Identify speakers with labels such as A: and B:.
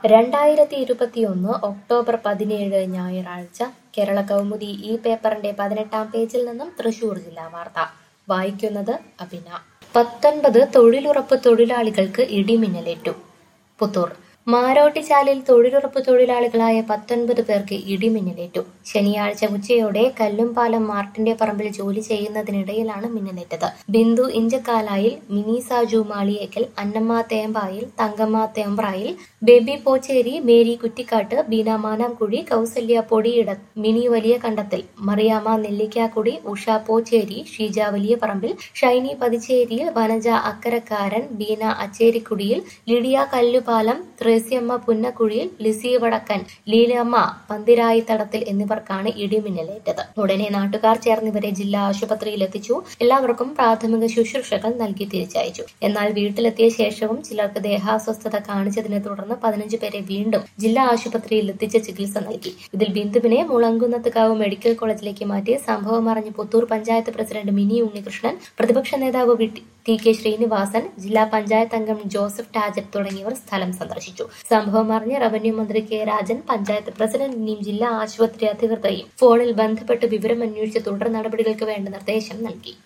A: രണ്ടായിരത്തി ഇരുപത്തിയൊന്ന് ഒക്ടോബർ പതിനേഴ് ഞായറാഴ്ച കേരള കൗമുദി ഈ പേപ്പറിന്റെ പതിനെട്ടാം പേജിൽ നിന്നും തൃശൂർ ജില്ലാ വാർത്ത വായിക്കുന്നത് അഭിന പത്തൊൻപത് തൊഴിലുറപ്പ് തൊഴിലാളികൾക്ക് ഇടിമിന്നലേറ്റു പുത്തൂർ മാരോട്ടിച്ചാലിൽ തൊഴിലുറപ്പ് തൊഴിലാളികളായ പത്തൊൻപത് പേർക്ക് ഇടിമിന്നലേറ്റു ശനിയാഴ്ച ഉച്ചയോടെ കല്ലുംപാലം മാർട്ടിന്റെ പറമ്പിൽ ജോലി ചെയ്യുന്നതിനിടയിലാണ് മിന്നലേറ്റത് Bindu Inchakkalayil Mini Saju Maliyekkal Annamma Thempayil Thankamma Thembrayil Baby Pocheri Mary Kuttikkattu Beena Manamkuzhi Kousalya Podiyida Mini Valiya Kandathil Mariyamma Nellikkakkudi Usha Pocheri Sheeja Valiya Parambil Shiny Pathicheriyil Vanaja Akkarakkaran Beena Achericudiyil Lydia Kallupalam Thresiamma Punnakkuzhiyil Lissy Vadakkan Leelamma പന്തിരായി തടത്തിൽ എന്നിവർക്കാണ് ഇടിമിന്നലേറ്റത് ഉടനെ നാട്ടുകാർ ചേർന്ന് ഇവരെ ജില്ലാ ആശുപത്രിയിൽ എത്തിച്ചു എല്ലാവർക്കും പ്രാഥമിക ശുശ്രൂഷകൾ നൽകി തിരിച്ചയച്ചു എന്നാൽ വീട്ടിലെത്തിയ ശേഷവും ചിലർക്ക് ദേഹാസ്വസ്ഥത കാണിച്ചതിനെ തുടർന്ന് പതിനഞ്ച് പേരെ വീണ്ടും ജില്ലാ ആശുപത്രിയിൽ എത്തിച്ച് ചികിത്സ നൽകി ഇതിൽ ബിന്ദുവിനെ മുളങ്കുന്നത്തുകാവ് മെഡിക്കൽ കോളേജിലേക്ക് മാറ്റി സംഭവം അറിഞ്ഞ് പുത്തൂർ പഞ്ചായത്ത് പ്രസിഡന്റ് മിനി ഉണ്ണികൃഷ്ണൻ പ്രതിപക്ഷ നേതാവ് വി ടി- ടി കെ ശ്രീനിവാസൻ ജില്ലാ പഞ്ചായത്ത് അംഗം ജോസഫ് ടാജറ്റ് തുടങ്ങിയവർ സ്ഥലം സന്ദർശിച്ചു സംഭവം അറിഞ്ഞ് റവന്യൂ മന്ത്രി കെ രാജൻ പഞ്ചായത്ത് പ്രസിഡന്റിനെയും ജില്ലാ ആശുപത്രി അധികൃതരെയും ഫോണിൽ ബന്ധപ്പെട്ട് വിവരം അന്വേഷിച്ച് തുടർ നടപടികൾക്ക് വേണ്ട നിർദ്ദേശം നൽകി